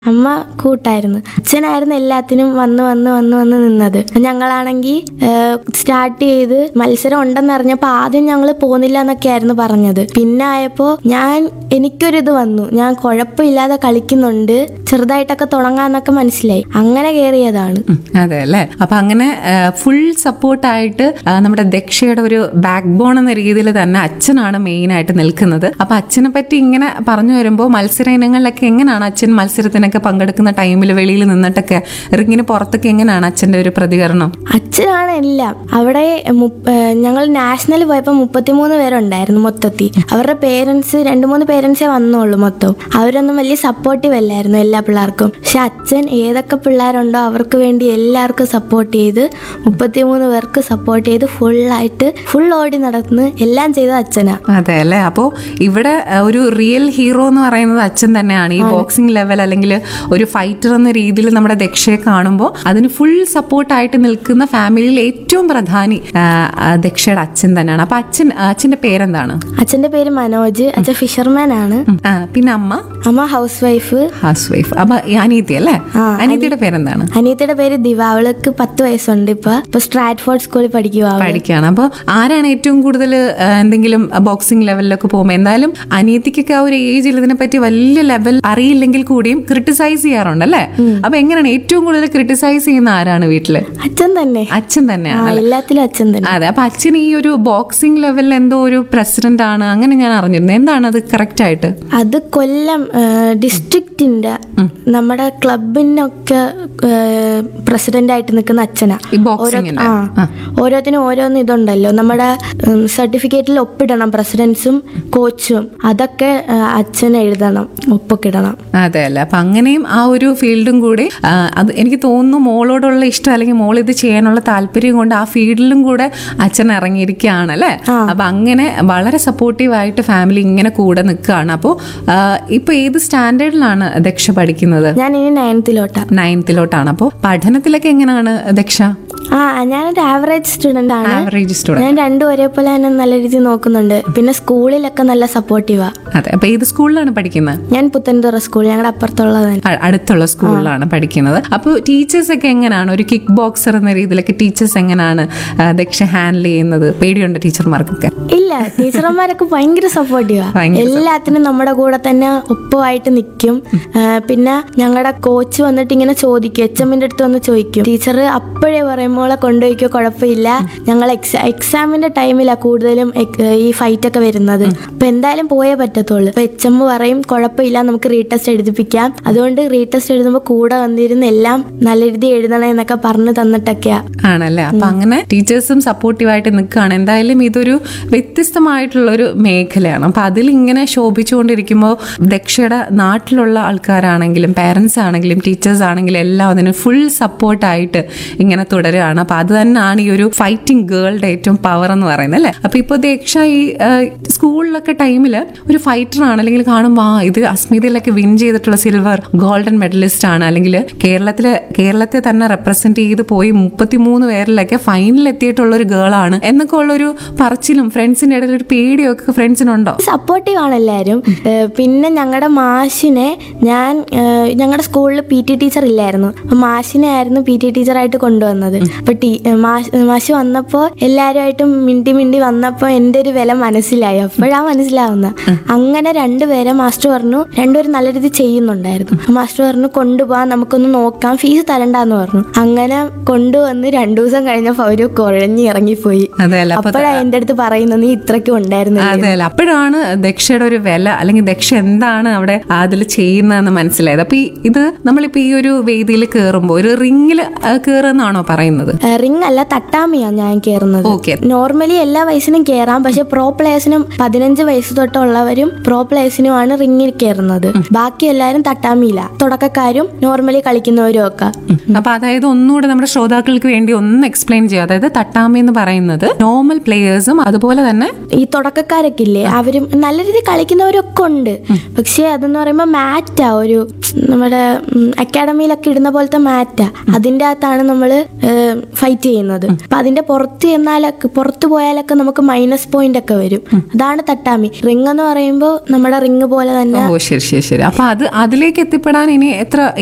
അമ്മ കൂട്ടായിരുന്നു അച്ഛനായിരുന്നു എല്ലാത്തിനും വന്ന് വന്ന് വന്ന് വന്ന് നിന്നത് ഞങ്ങളാണെങ്കിൽ സ്റ്റാർട്ട് ചെയ്ത് മത്സരം ഉണ്ടെന്ന് അറിഞ്ഞപ്പോൾ ആദ്യം ഞങ്ങൾ പോകുന്നില്ല എന്നൊക്കെ ആയിരുന്നു പറഞ്ഞത് പിന്നെ ആയപ്പോൾ ഞാൻ എനിക്കൊരിത് വന്നു ഞാൻ കുഴപ്പമില്ലാതെ കളിക്കുന്നുണ്ട് ചെറുതായിട്ടൊക്കെ തുടങ്ങാന്നൊക്കെ മനസ്സിലായി അങ്ങനെ കയറിയതാണ് ഉം, അതെ അല്ലേ അപ്പൊ അങ്ങനെ ഫുൾ സപ്പോർട്ടായിട്ട് നമ്മുടെ ദക്ഷയുടെ ഒരു ബാക്ക് ബോൺ എന്ന രീതിയിൽ തന്നെ അച്ഛനാണ് മെയിൻ ആയിട്ട് നിൽക്കുന്നത് അപ്പൊ അച്ഛനെ പറ്റി ഇങ്ങനെ പറഞ്ഞു വരുമ്പോൾ മത്സര ഇനങ്ങളിലൊക്കെ എങ്ങനെയാണ് അച്ഛൻ മത്സരത്തിനൊക്കെ പങ്കെടുക്കുന്ന ടൈമിൽ വെളിയിൽ നിന്നിട്ടൊക്കെ റിങ്ങിന് പുറത്തൊക്കെ എങ്ങനെയാണ് അച്ഛന്റെ ഒരു പ്രതികരണം അച്ഛനാണ് എല്ലാം അവിടെ മുപ്പ- ഏഹ് ഞങ്ങൾ നാഷണൽ പോയപ്പോൾ മുപ്പത്തിമൂന്ന് പേരുണ്ടായിരുന്നു മൊത്തത്തിൽ അവരുടെ പേരൻസ് രണ്ട് മൂന്ന് പേരൻസേ വന്നുള്ളൂ മൊത്തം അവരൊന്നും വലിയ സപ്പോർട്ടീവ് അല്ലായിരുന്നു എല്ലാ പിള്ളേർക്കും പക്ഷെ അച്ഛൻ ഏതൊക്കെ പിള്ളേരുണ്ടോ അവർക്ക് വേണ്ടി എല്ലാവർക്കും സപ്പോർട്ട് ചെയ്ത് മുപ്പത്തിമൂന്ന് പേർക്ക് സപ്പോർട്ട് ചെയ്ത് ഫുള്ളായിട്ട് ഫുൾ ഓടി നടന്ന് എല്ലാം ചെയ്തത് അച്ഛനാ അതെ അല്ലേ അപ്പോ ഇവിടെ അഹ്, ഒരു റിയൽ ഹീറോ എന്ന് പറയുന്നത് അച്ഛൻ തന്നെയാണ് ഈ ബോക്സിംഗ് ലെവൽ അല്ലെങ്കിൽ ഒരു ഫൈറ്റർ എന്ന രീതിയിൽ നമ്മുടെ ദക്ഷയെ കാണുമ്പോൾ അതിന് ഫുൾ സപ്പോർട്ടായിട്ട് നിൽക്കുന്ന ഫാമിലിയിൽ ഏറ്റവും പ്രധാനി ആ, ആ, ദക്ഷയുടെ അച്ഛൻ തന്നെയാണ് അപ്പൊ അച്ഛൻ അച്ഛന്റെ പേരെന്താണ് അച്ഛൻ്റെ പേര് മനോജ് അച്ഛൻ ഫിഷർമാൻ ആണ് ഉം. ആ, പിന്നെ അമ്മ അമ്മ ഹൗസ് വൈഫ് ഹൗസ് വൈഫ് അപ്പൊ ഈ അനീതി അല്ലേ ആ, അനീതിയുടെ പേരെന്താണ് അനിയത്തിയുടെ പേര് ദിവ അവൾക്ക് പത്ത് വയസ്സുണ്ട് ഇപ്പൊ ഇപ്പൊ സ്ട്രാറ്റ്ഫോർഡ് സ്കൂളിൽ പഠിക്കുക അവള് പഠിക്കുകയാണ് അപ്പോൾ ആരാണ് ഏറ്റവും കൂടുതൽ എന്തെങ്കിലും ബോക്സിംഗ് ലെവലിലൊക്കെ പോകുമ്പോൾ എന്തായാലും അനിയത്തിക്കൊക്കെ ആ ഒരു ഏജിൽ ഇതിനെപ്പറ്റി വലിയ ലെവൽ അറിയില്ലെങ്കിൽ കൂടിയും ക്രിട്ടിസൈസ് ചെയ്യാറുണ്ട് അല്ലേ അപ്പൊ എങ്ങനെയാണ് ഏറ്റവും കൂടുതൽ ക്രിട്ടിസൈസ് ചെയ്യുന്ന ആരാണ് വീട്ടില് അച്ഛൻ തന്നെ അച്ഛൻ ആ തന്നെയാണ് എല്ലാത്തിലും അച്ഛൻ തന്നെ അതെ അപ്പൊ അച്ഛൻ ഈ ഒരു ബോക്സിംഗ് ലെവലിൽ എന്തോ ഒരു പ്രസിഡന്റ് ആണ് അങ്ങനെ ഞാൻ അറിഞ്ഞിരുന്നു എന്താണ് അത് കറക്റ്റ് ആയിട്ട് അത് കൊല്ലം ഡിസ്ട്രിക്റ്റിന്റെ നമ്മുടെ ക്ലബിനൊക്കെ പ്രസിഡന്റ് ആയിട്ട് നിൽക്കുന്ന അച്ഛനാ ഈ ബോക്സിങ്ങിന്റെ ആ ഓരോത്തിനും ഓരോന്ന് ഇതുണ്ടല്ലോ നമ്മുടെ സർട്ടിഫിക്കറ്റിൽ ഒപ്പിടണം പ്രസിഡൻസും കോച്ചും അതൊക്കെ ആ, അച്ഛൻ എഴുതണം ഒപ്പൊക്കെ ഇടണം അതെ അല്ലേ അപ്പൊ അങ്ങനെയും ആ ഒരു ഫീൽഡും കൂടി ആ, അത് എനിക്ക് തോന്നുന്നു മോളോടുള്ള ഇഷ്ടം അല്ലെങ്കിൽ മോൾ ഇത് ചെയ്യാനുള്ള താല്പര്യം കൊണ്ട് ആ ഫീൽഡിലും കൂടെ അച്ഛൻ ഇറങ്ങിയിരിക്കുകയാണ് അല്ലേ അപ്പൊ അങ്ങനെ വളരെ സപ്പോർട്ടീവ് ആയിട്ട് ഫാമിലി ഇങ്ങനെ കൂടെ നിൽക്കുകയാണ് അപ്പോൾ ഇപ്പൊ ഏത് സ്റ്റാൻഡേർഡിലാണ് ദക്ഷ പഠിക്കുന്നത് ഞാൻ ഇനി നയൻത്തിലോട്ടാ നയൻത്തിലോട്ടാണ് അപ്പോൾ പഠനത്തിലൊക്കെ എങ്ങനെയാണ് ദക്ഷ ആ ഞാനൊരു ആവറേജ് സ്റ്റുഡന്റ് ആണ് ആവറേജ് സ്റ്റുഡൻറ് ഞാൻ രണ്ടും ഒരേപോലെ തന്നെ നല്ല രീതിയിൽ നോക്കുന്നുണ്ട് പിന്നെ സ്കൂളിലൊക്കെ നല്ല സപ്പോർട്ടീവാ അതെ അപ്പൊ ഏത് സ്കൂളിലാണ് പഠിക്കുന്നത് ഞാൻ പുത്തൻതുറ സ്കൂൾ ഞങ്ങളുടെ അപ്പുറത്തുള്ളത് തന്നെ അ- അടുത്തുള്ള സ്കൂളിലാണ് പഠിക്കുന്നത് അപ്പോൾ ടീച്ചേഴ്സ് ഒക്കെ എങ്ങനെയാണ് ഒരു കിക്ക് ബോക്സർ എന്ന രീതിയിലൊക്കെ ടീച്ചേഴ്സ് എങ്ങനെയാണ് ആ, ദക്ഷ ഹാൻഡിൽ ചെയ്യുന്നത് പേടിയുണ്ട് ടീച്ചർമാർക്കൊക്കെ ഇല്ല ടീച്ചർമാരൊക്കെ ഭയങ്കര സപ്പോർട്ടീവാ ഭയങ്കര എല്ലാത്തിനും നമ്മുടെ കൂടെ തന്നെ ഒപ്പമായിട്ട് നിൽക്കും പിന്നെ ഞങ്ങളുടെ കോച്ച് വന്നിട്ട് ഇങ്ങനെ ചോദിക്കും എച്ച് എമ്മിന്റെ അടുത്ത് വന്ന് ചോദിക്കും ടീച്ചർ അപ്പോഴേ പറയുമ്പോളെ കൊണ്ടുപോയിക്കോ കുഴപ്പമില്ല ഞങ്ങൾ എക്സാ എക്സാമിന്റെ ടൈമിലാണ് കൂടുതലും എക്- ഈ ഫൈറ്റ് ഒക്കെ വരുന്നത് അപ്പൊ എന്തായാലും പോയേ പറ്റത്തുള്ളൂ അപ്പൊ എച്ച് എം പറയും കുഴപ്പമില്ല നമുക്ക് റീടെസ്റ്റ് എഴുതിപ്പിക്കാം അതുകൊണ്ട് റീടെസ്റ്റ് എഴുതുമ്പോൾ കൂടെ വന്നിരുന്ന് എല്ലാം നല്ല രീതി എഴുതണേ എന്നൊക്കെ പറഞ്ഞു തന്നിട്ടൊക്കെയാ ആണല്ലേ അപ്പൊ അങ്ങനെ ടീച്ചേഴ്സും സപ്പോർട്ടീവായിട്ട് നിൽക്കുകയാണ് എന്തായാലും ഇതൊരു വ്യത്യസ്തമായിട്ടുള്ള ഒരു മേഖലയാണ് അപ്പൊ അതിൽ ഇങ്ങനെ ശോഭിച്ചുകൊണ്ടിരിക്കുമ്പോൾ ദക്ഷയുടെ നാട്ടിലുള്ള ആൾക്കാരാണെങ്കിലും പേരൻസ് ആണെങ്കിലും ടീച്ചേഴ്സ് ആണെങ്കിലും എല്ലാം അതിന് ഫുൾ സപ്പോർട്ടായിട്ട് ഇങ്ങനെ തുടരുകയാണ് അപ്പൊ അത് തന്നെയാണ് ഈ ഒരു ഫൈറ്റിംഗ് ഗേളുടെ ഏറ്റവും പവർ എന്ന് പറയുന്നത് അല്ലേ അപ്പൊ ഇപ്പൊ ദക്ഷ ഈ ആ, സ്കൂളിലൊക്കെ ടൈമിൽ ഒരു ഫൈറ്റർ ആണ് അല്ലെങ്കിൽ കാണുമ്പോൾ ആ ഇത് അസ്മിതയിലൊക്കെ വിൻ ചെയ്തിട്ടുള്ള സിൽവർ ഗോൾഡൻ മെഡലിസ്റ്റ് ആണ് അല്ലെങ്കിൽ കേരളത്തിലെ കേരളത്തെ തന്നെ റെപ്രസെന്റ് ചെയ്ത് പോയി മുപ്പത്തിമൂന്ന് പേരിലൊക്കെ ഫൈനൽ എത്തിയിട്ടുള്ള ഒരു ഗേൾ ആണ് എന്നൊക്കെ ഉള്ളൊരു പറച്ചിലും ഫ്രണ്ട്സിന്റെ ഇടയിൽ ഒരു പേടിയൊക്കെ ഫ്രണ്ട്സിനുണ്ടോ സപ്പോർട്ടീവ് ആണ് എല്ലാവരും ഏഹ് പിന്നെ ഞങ്ങളുടെ മാഷിനെ ഞാൻ ഞങ്ങളുടെ സ്കൂളിൽ പി ടി ടീച്ചർ ഇല്ലായിരുന്നു അപ്പൊ മാഷിനെ ആയിരുന്നു പി ടി ടീച്ചറായിട്ട് കൊണ്ടുവന്നത് അപ്പൊ ടീ ഏഹ് മാഷ് മാഷ് വന്നപ്പോൾ എല്ലാവരുമായിട്ടും മിണ്ടി മിണ്ടി വന്നപ്പോൾ എൻ്റെ ഒരു വില മനസ്സിലായി അപ്പോഴാ മനസ്സിലാവുന്ന അങ്ങനെ രണ്ടുപേരെ മാസ്റ്റർ പറഞ്ഞു രണ്ടുപേരും നല്ല രീതിയിൽ ചെയ്യുന്നുണ്ടായിരുന്നു അപ്പൊ മാസ്റ്റർ പറഞ്ഞു കൊണ്ടുപോകാൻ നമുക്കൊന്ന് നോക്കാം ഫീസ് തരണ്ടെന്ന് പറഞ്ഞു അങ്ങനെ കൊണ്ടുവന്ന് രണ്ടു ദിവസം കഴിഞ്ഞപ്പോൾ അവര് കുഴഞ്ഞി ഇറങ്ങിപ്പോയി അതെ അല്ല അപ്പൊ അപ്പോഴാ എൻ്റെ അടുത്ത് പറയുന്നത് നീ ഇത്രയ്ക്കും ഉണ്ടായിരുന്നു അതെ അല്ല അപ്പോഴാണ് ദക്ഷയുടെ ഒരു വില അല്ലെങ്കിൽ ദക്ഷ എന്താണ് അവിടെ അതിൽ ചെയ്യുന്നതെന്ന് മനസ്സിലായത് അപ്പൊ ഈ ഇത് നമ്മളിപ്പോ ഈ ഒരു വേദിയിൽ കയറുമ്പോൾ ഒരു റിങ്ങിൽ കയറുന്നാണോ പറയുന്നത് റിംഗ് അല്ല തട്ടാമിയാ ഞാൻ കയറുന്നത് ഓക്കെ നോർമലി എല്ലാ വയസ്സിനും കയറാം പക്ഷെ പ്രോ പ്ലേയേഴ്സിനും പതിനഞ്ച് വയസ്സ് തൊട്ടുള്ളവരും പ്രോ പ്ലേയേഴ്സിനുമാണ് റിങ്ങിൽ കയറുന്നത് ബാക്കി എല്ലാവരും തട്ടാമിയില്ല തുടക്കക്കാരും നോർമലി കളിക്കുന്നവരും ഒക്കെ അപ്പൊ അതായത് ഒന്നുകൂടെ നമ്മുടെ ശ്രോതാക്കൾക്ക് വേണ്ടി ഒന്ന് എക്സ്പ്ലെയിൻ ചെയ്യുക അതായത് തട്ടാമി എന്ന് പറയുന്നത് നോർമൽ പ്ലേയേഴ്സും അതുപോലെ തന്നെ ഈ തുടക്കക്കാരൊക്കെ ഇല്ലേ അവരും നല്ല രീതിയിൽ കളിക്കുന്നവരൊക്കെ ഉണ്ട് പക്ഷെ അതെന്ന് പറയുമ്പോൾ മാറ്റാ ഒരു നമ്മുടെ അക്കാഡമിയിലൊക്കെ ഇടുന്ന പോലത്തെ മാറ്റാ അതിൻ്റെ അകത്താണ് നമ്മൾ ഫൈറ്റ് ചെയ്യുന്നത് അപ്പൊ അതിന്റെ പുറത്ത് ചെന്നാലൊക്കെ പുറത്ത് പോയാലൊക്കെ നമുക്ക് മൈനസ് പോയിന്റ് ഒക്കെ വരും അതാണ് തട്ടാമി റിംഗ് എന്ന് പറയുമ്പോൾ നമ്മുടെ റിംഗ് പോലെ തന്നെ ഓ ശരി ശരി ശരി അപ്പൊ അത് അതിലേക്ക് എത്തിപ്പെടാൻ ഇനി എത്ര